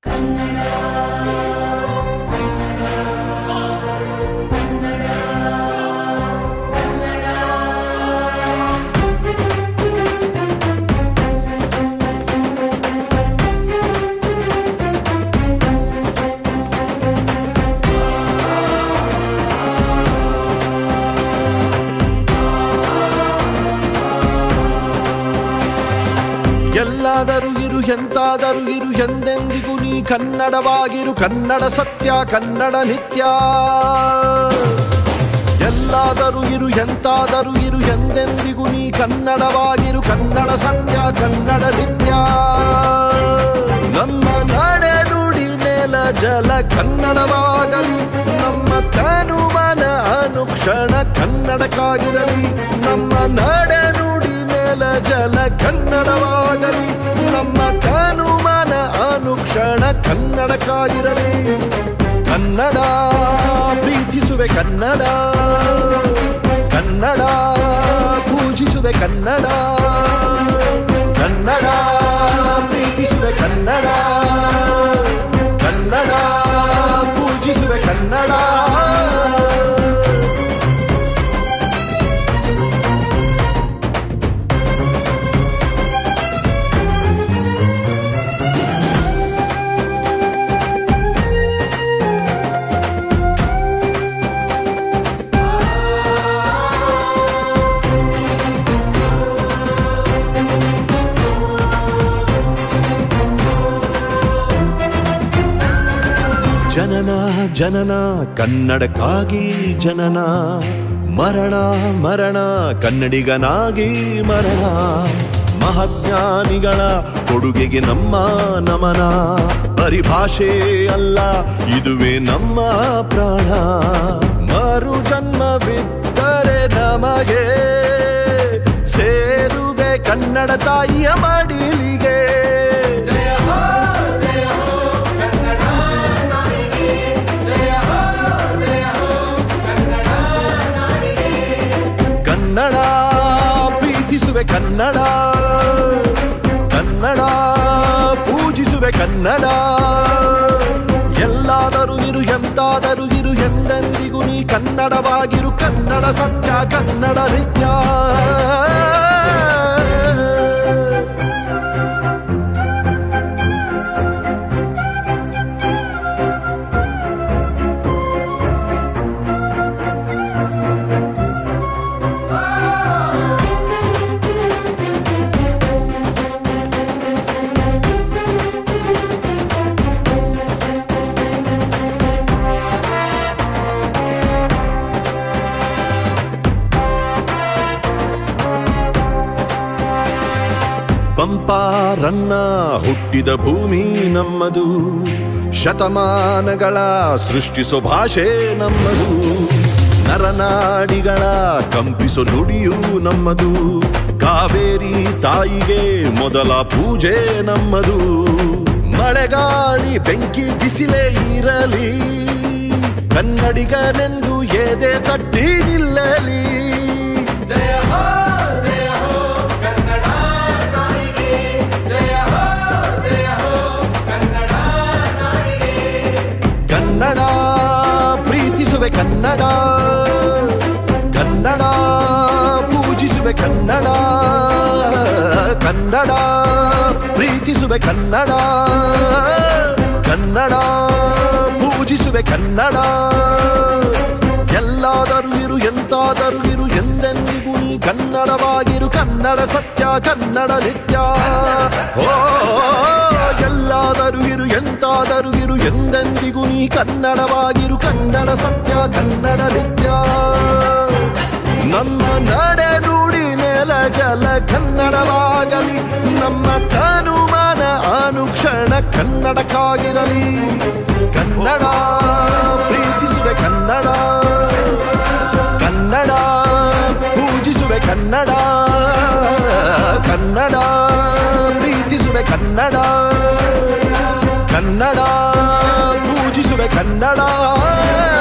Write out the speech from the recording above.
ಎಲ್ಲಾದರೂ ಇರು ಎಂತಾದರೂ ಇರು ಎಂದೆಂದಿಗೂ ನೀ ಕನ್ನಡವಾಗಿರು ಕನ್ನಡ ಸತ್ಯ ಕನ್ನಡ ನಿತ್ಯ ಎಲ್ಲಾದರೂ ಇರು ಎಂತಾದರೂ ಇರು ಎಂದೆಂದಿಗೂ ನೀ ಕನ್ನಡವಾಗಿರು ಕನ್ನಡ ಸತ್ಯ ಕನ್ನಡ ನಿತ್ಯ ನಮ್ಮ ನಡೆ ನುಡಿ ನೆಲ ಜಲ ಕನ್ನಡವಾಗಲಿ ನಮ್ಮ ತನುವನ ಅನುಕ್ಷಣ ಕನ್ನಡಕ್ಕಾಗಿರಲಿ ನಮ್ಮ ನಡೆ ನುಡಿ ನೆಲ ಜಲ ಕನ್ನಡವಾಗಲಿ ನಮ್ಮ ತನುವನ ಅನುಕ್ಷಣ ಕನ್ನಡಕ್ಕಾಗಿರಲಿ ಕನ್ನಡ ಪ್ರೀತಿಸುವೆ ಕನ್ನಡ ಕನ್ನಡ ಪೂಜಿಸುವೆ ಕನ್ನಡ ಕನ್ನಡ ಪ್ರೀತಿಸುವೆ ಕನ್ನಡ ಕನ್ನಡ ಪೂಜಿಸುವೆ ಕನ್ನಡ ಜನನ ಜನನ ಕನ್ನಡಕ್ಕಾಗಿ ಜನನ ಮರಣ ಮರಣ ಕನ್ನಡಿಗನಾಗಿ ಮರಣ ಮಹಾಜ್ಞಾನಿಗಳ ಕೊಡುಗೆಗೆ ನಮ್ಮ ನಮನ ಪರಿಭಾಷೆ ಅಲ್ಲ ಇದುವೇ ನಮ್ಮ ಪ್ರಾಣ ಮರು ಜನ್ಮವಿದ್ದರೆ ನಮಗೆ ಸೇರುವೆ ಕನ್ನಡ ತಾಯಿಯ ಮಡಿಲಿಗೆ ಕನ್ನಡ ಪ್ರೀತಿಸುವೆ ಕನ್ನಡ ಕನ್ನಡ ಪೂಜಿಸುವೆ ಕನ್ನಡ ಎಲ್ಲಾದರೂ ಇರು ಎಂತಾದರೂ ಇರು ಎಂದೆಂದಿಗೂ ನೀ ಕನ್ನಡವಾಗಿರು ಕನ್ನಡ ಸತ್ಯ ಕನ್ನಡ ನಿತ್ಯ ಪಂಪಾರನ್ನ ಹುಟ್ಟಿದ ಭೂಮಿ ನಮ್ಮದು ಶತಮಾನಗಳ ಸೃಷ್ಟಿಸೋ ಭಾಷೆ ನಮ್ಮದು ನರನಾಡಿಗಳ ಕಂಪಿಸೋ ನುಡಿಯು ನಮ್ಮದು ಕಾವೇರಿ ತಾಯಿಗೆ ಮೊದಲ ಪೂಜೆ ನಮ್ಮದು ಮಳೆಗಾಳಿ ಬೆಂಕಿ ಬಿಸಿಲೇ ಇರಲಿ ಕನ್ನಡಿಗನೆಂದು ಎದೆ ತಟ್ಟಿ ನಿಲ್ಲಲಿ ಕನ್ನಡ ಪ್ರೀತಿಸುವೆ ಕನ್ನಡ ಕನ್ನಡ ಪೂಜಿಸುವೆ ಕನ್ನಡ ಕನ್ನಡ ಪ್ರೀತಿಸುವೆ ಕನ್ನಡ ಕನ್ನಡ ಪೂಜಿಸುವೆ ಕನ್ನಡ ಎಲ್ಲಾದರೂ ಇರು ಎಂತಾದರೂ ಇರು ಎಂದೆಂದಿಗೂ ನೀ ಕನ್ನಡವಾಗಿರು ಕನ್ನಡ ಸತ್ಯ ಕನ್ನಡ ನಿತ್ಯ ಓ ಎಲ್ಲಾದರೂ ಇರು ಎಂತಾದರೂ ಇರು ಎಂದೆಂದಿಗೂ ನೀ ಕನ್ನಡವಾಗಿರು ಕನ್ನಡ ಸತ್ಯ ಕನ್ನಡ ನಿತ್ಯ ನಮ್ಮ ನಡೆ ನುಡಿ ನೆಲ ಜಲ ಕನ್ನಡವಾಗಲಿ ನಮ್ಮ ತನುಮಾನ ಅನುಕ್ಷಣ ಕನ್ನಡಕ್ಕಾಗಿರಲಿ ಕನ್ನಡ ಪ್ರೀತಿಸುವೆ ಕನ್ನಡ ಕನ್ನಡ ಪೂಜಿಸುವೆ ಕನ್ನಡ ಕನ್ನಡ ಪ್ರೀತಿಸುವೆ ಕನ್ನಡ ಕನ್ನಡ ಪೂಜಿಸುವೆ ಕನ್ನಡ